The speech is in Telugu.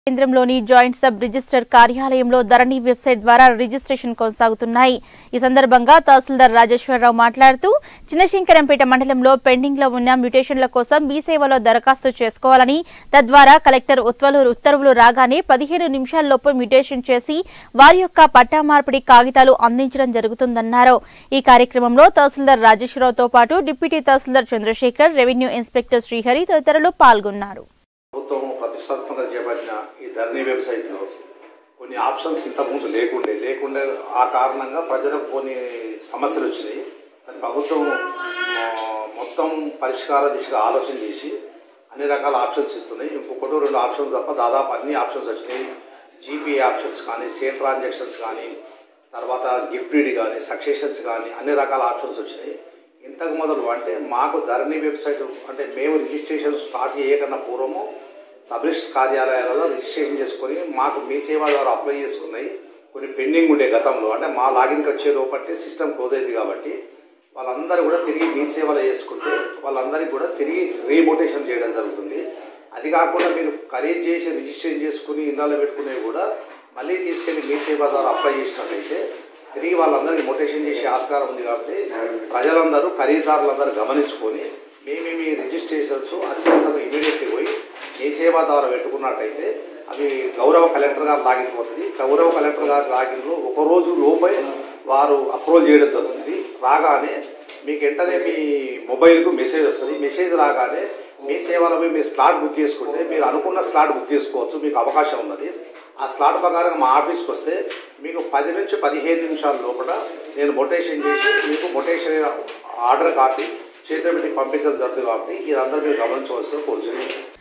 కేంద్రంలోని జాయింట్ సబ్ రిజిస్టర్ కార్యాలయంలో ధరణి వెబ్సైట్ ద్వారా రిజిస్ట్రేషన్ కొనసాగుతున్నాయి ఈ సందర్భంగా తహసీల్దార్ రాజేశ్వరరావు మాట్లాడుతూ చిన్నశంకరంపేట మండలంలో పెండింగ్ లో ఉన్న మ్యూటేషన్ల కోసం మీ సేవలో దరఖాస్తు చేసుకోవాలని తద్వారా కలెక్టర్ ఉత్తర్వులు ఉత్తర్వులు రాగానే పదిహేను నిమిషాల్లోపు మ్యూటేషన్ చేసి వారి యొక్క పట్టా మార్పిడి కాగితాలు అందించడం జరుగుతుందన్నారు ఈ కార్యక్రమంలో తహసీల్దార్ రాజేశ్వరరావుతో పాటు deputy tahsildar Chandrasekhar revenue inspector Srihari తదితరులు పాల్గొన్నారు ప్రభుత్వం ప్రతిష్టాత్మకంగా చేపట్టిన ఈ ధరణి వెబ్సైట్లో కొన్ని ఆప్షన్స్ ఇంతకుముందు లేకుండే లేకుండే ఆ కారణంగా ప్రజలకు కొన్ని సమస్యలు వచ్చినాయి కానీ ప్రభుత్వం ఆ, మొత్తం పరిష్కార దిశగా ఆలోచన చేసి అన్ని రకాల ఆప్షన్స్ ఇస్తున్నాయి ఇంకొకటి రెండు ఆప్షన్స్ తప్ప దాదాపు అన్ని ఆప్షన్స్ వచ్చినాయి జీపీ ఆప్షన్స్ కానీ సేల్ ట్రాన్సాక్షన్స్ కానీ తర్వాత గిఫ్ట్ రీడ్ కానీ సక్సెషన్స్ కానీ అన్ని రకాల ఆప్షన్స్ వచ్చినాయి ఇంతకు మొదలు అంటే మాకు ధరణి వెబ్సైట్ అంటే మేము రిజిస్ట్రేషన్ స్టార్ట్ చేయకన్నా పూర్వము సబ్ రిజిస్టర్ కార్యాలయాలలో రిజిస్ట్రేషన్ చేసుకొని మాకు మీ సేవ ద్వారా అప్లై చేసుకున్నాయి కొన్ని పెండింగ్ ఉండే గతంలో అంటే మా లాగిన్కి వచ్చే లోపట్టి సిస్టమ్ క్లోజ్ అయింది కాబట్టి వాళ్ళందరూ కూడా తిరిగి మీ సేవలో చేసుకుంటే వాళ్ళందరికీ కూడా తిరిగి రీమోటేషన్ చేయడం జరుగుతుంది అది కాకుండా మీరు ఖరీదు చేసి రిజిస్ట్రేషన్ చేసుకుని ఇన్నాళ్ళు పెట్టుకునేవి కూడా మళ్ళీ తీసుకెళ్లి మీ సేవ ద్వారా అప్లై చేసినట్లయితే తిరిగి వాళ్ళందరికీ మొటేషన్ చేసే ఆస్కారం ఉంది కాబట్టి ప్రజలందరూ ఖరీదారులందరూ గమనించుకొని మేము మీ రిజిస్ట్రేషన్స్ అత్యవసరంగా ఇమీడియట్లీ పోయి మీ సేవ ద్వారా పెట్టుకున్నట్టయితే అవి గౌరవ కలెక్టర్ గారు లాగిన్ పోతుంది గౌరవ కలెక్టర్ గారు లాగిన్లో ఒక రోజు లోపే వారు అప్రూవల్ చేయడం జరుగుతుంది రాగానే మీకు వెంటనే మీ మొబైల్కు మెసేజ్ వస్తుంది మెసేజ్ రాగానే మీ సేవలో మీరు స్లాట్ బుక్ చేసుకుంటే మీరు అనుకున్న స్లాట్ బుక్ చేసుకోవచ్చు మీకు అవకాశం ఉన్నది ఆ స్లాట్ ప్రకారం మా ఆఫీస్కి వస్తే మీకు పది నుంచి పదిహేను నిమిషాల లోపల నేను మొటేషన్ చేసి మీకు మొటేషన్ ఆర్డర్ కాపీ చేతిలో పెట్టి పంపించడం జరుగుతుంది కాబట్టి ఇదందరూ మీరు గమనించవలసిన కోరుచున్నాను